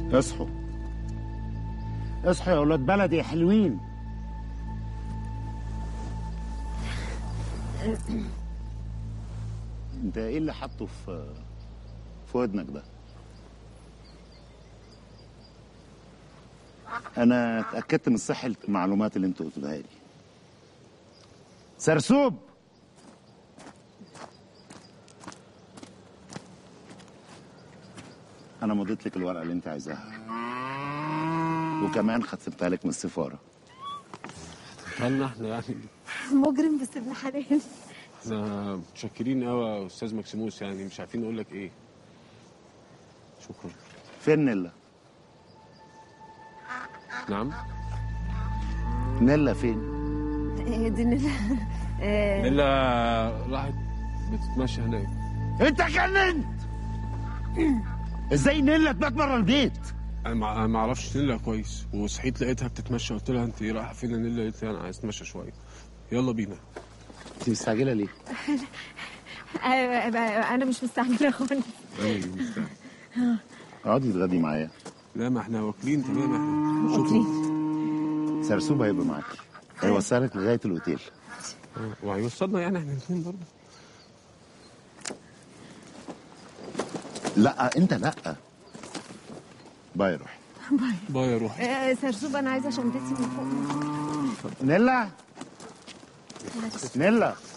اصحوا اصحوا يا ولاد بلدي يا حلوين انت ايه اللي حاطه في في ودنك ده انا اتاكدت من صحه المعلومات اللي انت قلتها لي سرسوب انا مضيت لك الورقه اللي انت عايزاها وكمان ختمتها لك من السفاره هلنا احنا يعني مجرم بس ابن حلال احنا متشكرين قوي يا استاذ مكسيموس يعني مش عارفين نقول لك ايه شكرا فين نيلا نعم نيلا فين إيه دي نيلا إيه، نيلا راحت بتتمشى هناك انت جننت ازاي نيلا تبات بره البيت انا ما أنا ما اعرفش نيلا كويس وصحيت لقيتها بتتمشى قلت لها انت رايحه فين يا نيلا قالت لي انا عايز اتمشى شويه يلا بينا انت مستعجله ليه آه، آه، انا مش مستعجله خالص انا اللي مستعجل. اقعدي تغدي معايا لا ما احنا واكلين تمام احنا واكلين سرسوب هيبقى معاك هيوصلك لغايه الاوتيل آه، وهيوصلنا يعني احنا الاثنين برضه لا انت لا باي روح باي يا روحي آه، سرسوب انا عايزه شنطتي من فوق نيلا نيلا